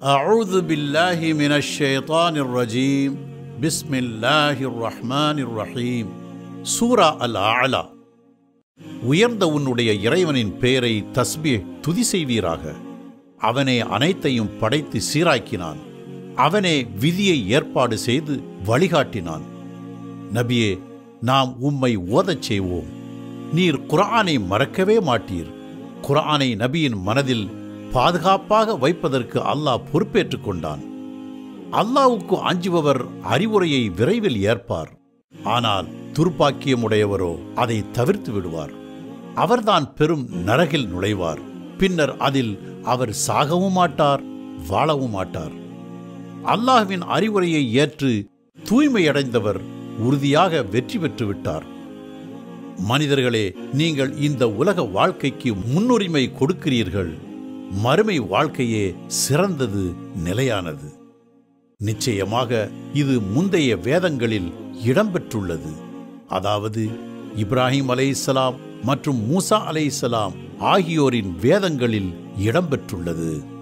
أعوذ بالله من الشيطان الرجيم بسم الله الرحمن الرحيم சூரா அல் ஆலா உயர்ந்த உன்னுடைய இறைவனின் பெயரை தஸ்பீ துதி செய்வீராக அவனே அனைத்தையும் படைத்து சீராக்கினான் அவனே விதியை ஏற்பாடு செய்து வழிகாட்டினான் நபியே நாம் உம்மை ஓதச் செய்வோம் நீர் குர்ஆனை மறக்கவே மாட்டீர் குர்ஆனை நபியின் மனதில் பாதுகாப்பாக வைப்பதற்கு அல்லாஹ் பொறுப்பேற்றுக் கொண்டான் அல்லாவுக்கு அஞ்சுபவர் அறிவுரையை விரைவில் ஏற்பார் ஆனால் துர்ப்பாக்கியமுடையவரோ அதை தவிர்த்து விடுவார் அவர்தான் பெரும் நரகில் நுழைவார் பின்னர் அதில் அவர் சாகவும் மாட்டார் வாழவும் மாட்டார் அல்லாஹ்வின் அறிவுரையை ஏற்று தூய்மையடைந்தவர் உறுதியாக வெற்றி பெற்று விட்டார் மனிதர்களே நீங்கள் இந்த உலக வாழ்க்கைக்கு முன்னுரிமை கொடுக்கிறீர்கள் மறுமை வாழ்க்கையே சிறந்தது நிலையானது நிச்சயமாக இது முந்தைய வேதங்களில் இடம்பெற்றுள்ளது அதாவது இப்ராஹிம் அலைஹிஸ்ஸலாம் மற்றும் மூசா அலைஹிஸ்ஸலாம் ஆகியோரின் வேதங்களில் இடம்பெற்றுள்ளது